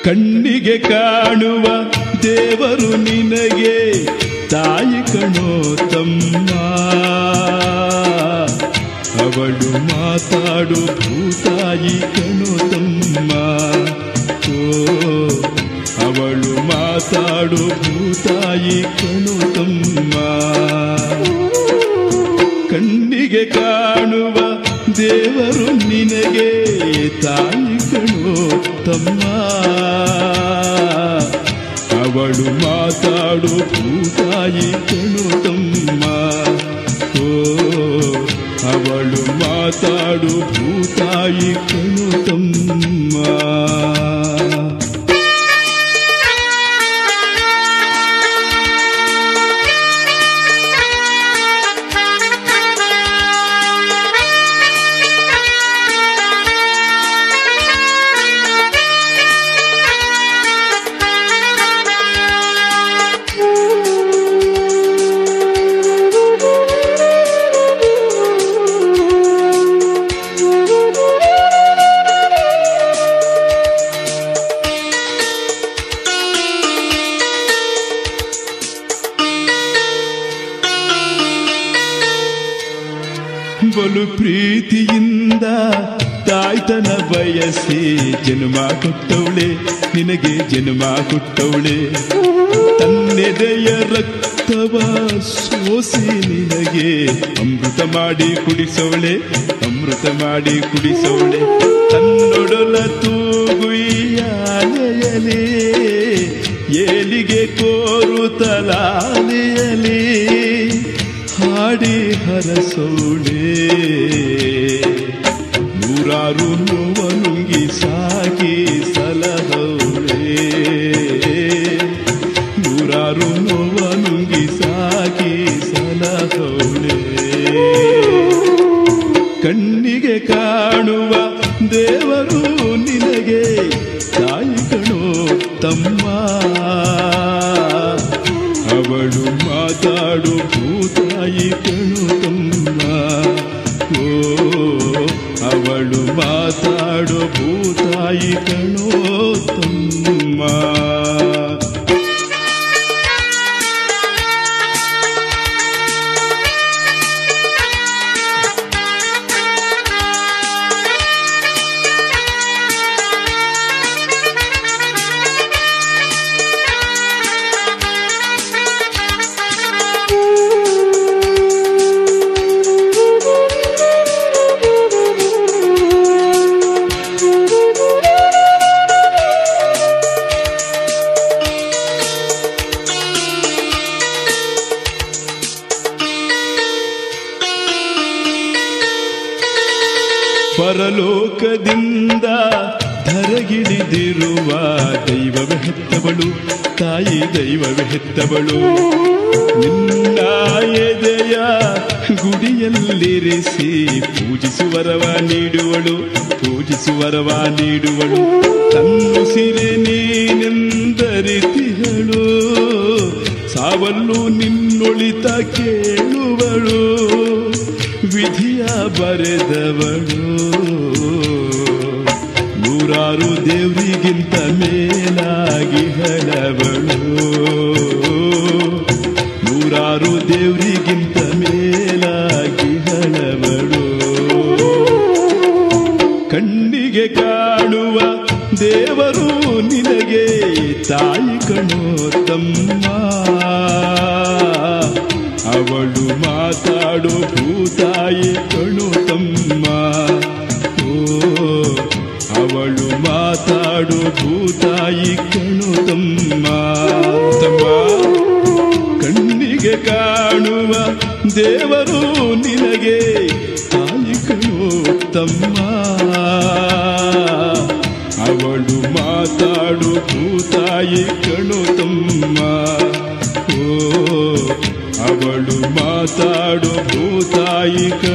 ಕಣ್ಣಿಗೆ ಕಾಣುವ ದೇವರು ನಿನಗೆ ತಾಯಿ ಕಣೋ ತಮ್ಮ ಅವಳು ಮಾತಾಡು ಭೂತಾಯಿ ಕಣೋ ತಮ್ಮ ಓ ಅವಳು ಮಾತಾಡು ಭೂತಾಯಿ ಕಣೋ ತಮ್ಮ ಕಣ್ಣಿಗೆ ಕಾಣುವ ದೇವರು ನಿನಗೆ ತಾಯಿ ಕಣೋ ತಮ್ಮ ಅವಳು ಮಾತಾಡು ಭೂತಾಯಿ ಕಣೋ ತಮ್ಮ ಓ ಅವಳು ಮಾತಾಡು ಭೂತಾಯಿ ಕಣೋ ತಮ್ಮ ಬಲು ಪ್ರೀತಿಯಿಂದ ತಾಯ್ತನ ಬಯಸಿ ಜನ್ಮ ಕೊಟ್ಟವಳೆ ನಿನಗೆ ಜನ್ಮ ಕೊಟ್ಟವಳೆ ತನ್ನೆದೆಯ ರಕ್ತವ ಸೋಸಿ ನಿನಗೆ ಅಮೃತ ಮಾಡಿ ಕುಡಿಸವಳೆ ಅಮೃತ ಮಾಡಿ ಕುಡಿಸವಳೆ ತನ್ನೊಡಲ ತೂಗುಯ್ಯಾಲೆಯಲಿ ಏಲಿಗೆ ಕೋರುತ್ತಲಾಲೆಯಲಿ ಹಾಡಿ ಹರಸೋಳೆ ನೂರಾರು ನೋವನುಂಗಿ ಸಾಗಿ ಸಲಹೋಳೆ ನೂರಾರು ನೋವನುಂಗಿ ಸಾಗಿ ಸಲಹೋಳೆ ಕಣ್ಣಿಗೆ ಕಾಣುವ ದೇವರು ನಿನಗೆ ತಾಯಿ ಕಣೋ ತಮ್ಮ ಅವಳು ಮಾತಾಡು ಭೂತಾಯಿ ಕಣು ತಮ್ಮ ಓ ಅವಳು ಮಾತಾಡು ಭೂತಾಯಿ ಕಣೋ ತಮ್ಮ ಪರಲೋಕದಿಂದ ಧರಗಿಳಿದಿರುವ ದೈವವೇ ಹೆತ್ತವಳು ತಾಯಿ ದೈವವೇ ಹೆತ್ತವಳು ನಿನ್ನ ಎದೆಯ ಗುಡಿಯಲ್ಲಿರಿಸಿ ಪೂಜಿಸುವರವ ನೀಡುವಳು ಪೂಜಿಸುವರವ ನೀಡುವಳು ತನ್ನು ಸಿರೆ ನೀನೆಂದರಿತಿಹಳು ಸಾವಲ್ಲು ನಿನ್ನೊಳಿತ ಕೇಳುವಳು ವಿಧಿಯ ಬರೆದವಳು ನೂರಾರು ದೇವರಿಗಿಂತ ಮೇಲಾಗಿ ಹಳವಳು ನೂರಾರು ದೇವರಿಗಿಂತ ಮೇಲಾಗಿ ಹಳವಳು ಕಣ್ಣಿಗೆ ಕಾಣುವ ದೇವರು ನಿನಗೆ ತಾಯಿ ಕಣೋ ತಮ್ಮ ಅವಳು ಮಾತಾಡು ಭೂತಾಯಿ ಕಣೋ ತಮ್ಮ ಓ ಅವಳು ಮಾತಾಡು ಭೂತಾಯಿ ಕಣೋ ತಮ್ಮ ತಮ್ಮ ಕಣ್ಣಿಗೆ ಕಾಣುವ ದೇವರು ನಿನಗೆ ತಾಯಿ ಕಣೋ ತಮ್ಮ ಅವಳು ಮಾತಾಡು ಭೂತಾಯಿ ಕಣೋ ತಮ್ಮ ಓ ಅವಳು ಮಾತಾಡು ಭೂತಾಯಿ